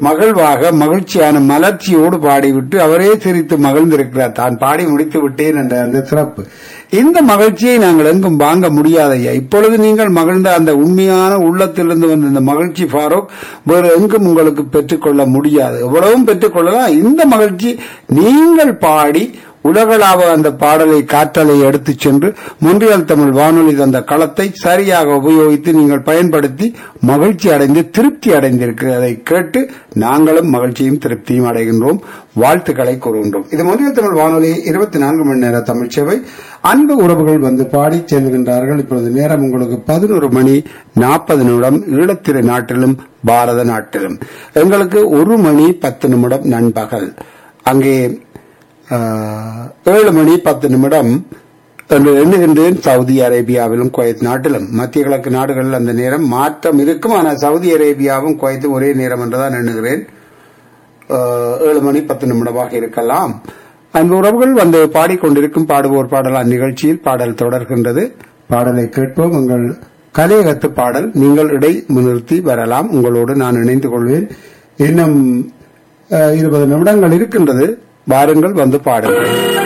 மகிழ்வாக மகிழ்ச்சியான மலர்ச்சியோடு பாடிவிட்டு அவரே சிரித்து மகிழ்ந்திருக்கிறார் தான் பாடி முடித்து விட்டேன் என்ற அந்த சிறப்பு இந்த மகிழ்ச்சியை நாங்கள் எங்கும் வாங்க முடியாதையா இப்பொழுது நீங்கள் மகிழ்ந்த அந்த உண்மையான உள்ளத்திலிருந்து வந்த இந்த மகிழ்ச்சி ஃபாரூக் வேறு எங்கும் உங்களுக்கு பெற்றுக்கொள்ள முடியாது எவ்வளவும் பெற்றுக்கொள்ளலாம் இந்த மகிழ்ச்சி நீங்கள் பாடி உலகளாவ அந்த பாடலை காற்றலை எடுத்துச் சென்று முன்றியல் தமிழ் வானொலி தந்த களத்தை சரியாக உபயோகித்து நீங்கள் பயன்படுத்தி மகிழ்ச்சி அடைந்து திருப்தி அடைந்திருக்கிறதை கேட்டு நாங்களும் மகிழ்ச்சியும் திருப்தியும் அடைகின்றோம் வாழ்த்துக்களை கூறுகின்றோம் இது முன்றியல் தமிழ் வானொலி இருபத்தி நான்கு மணி நேர தமிழ் சேவை அன்பு உறவுகள் வந்து பாடி செல்கின்றார்கள் இப்பொழுது நேரம் உங்களுக்கு பதினோரு மணி நாற்பது நிமிடம் ஈழத்திரு நாட்டிலும் பாரத நாட்டிலும் எங்களுக்கு ஒரு மணி பத்து நிமிடம் நண்பகல் அங்கே ஆஹ், ஏழு மணி பத்து நிமிடம் என்று எண்ணுகின்றேன் சவுதி அரேபியாவிலும் குவைத் நாட்டிலும் மத்திய கிழக்கு நாடுகளில் அந்த நேரம் மாற்றம் இருக்கும் ஆனால் சவுதி அரேபியாவும் குவைத்தும் ஒரே நேரம் என்றுதான் எண்ணுகிறேன் ஆஹ், ஏழு மணி பத்து நிமிடமாக இருக்கலாம் அந்த உறவுகள் வந்து பாடிக்கொண்டிருக்கும் பாடுவோர் பாடலாம் நிகழ்ச்சியில் பாடல் தொடர்கின்றது பாடலை கேட்போம் உங்கள் கலையகத்து பாடல் நீங்கள் இடை நிறுத்தி வரலாம் உங்களோடு நான் இணைந்து கொள்வேன் இன்னும் அஹ், இருபது நிமிடங்கள் இருக்கின்றது வாருங்கள் வந்து பாடுங்கள்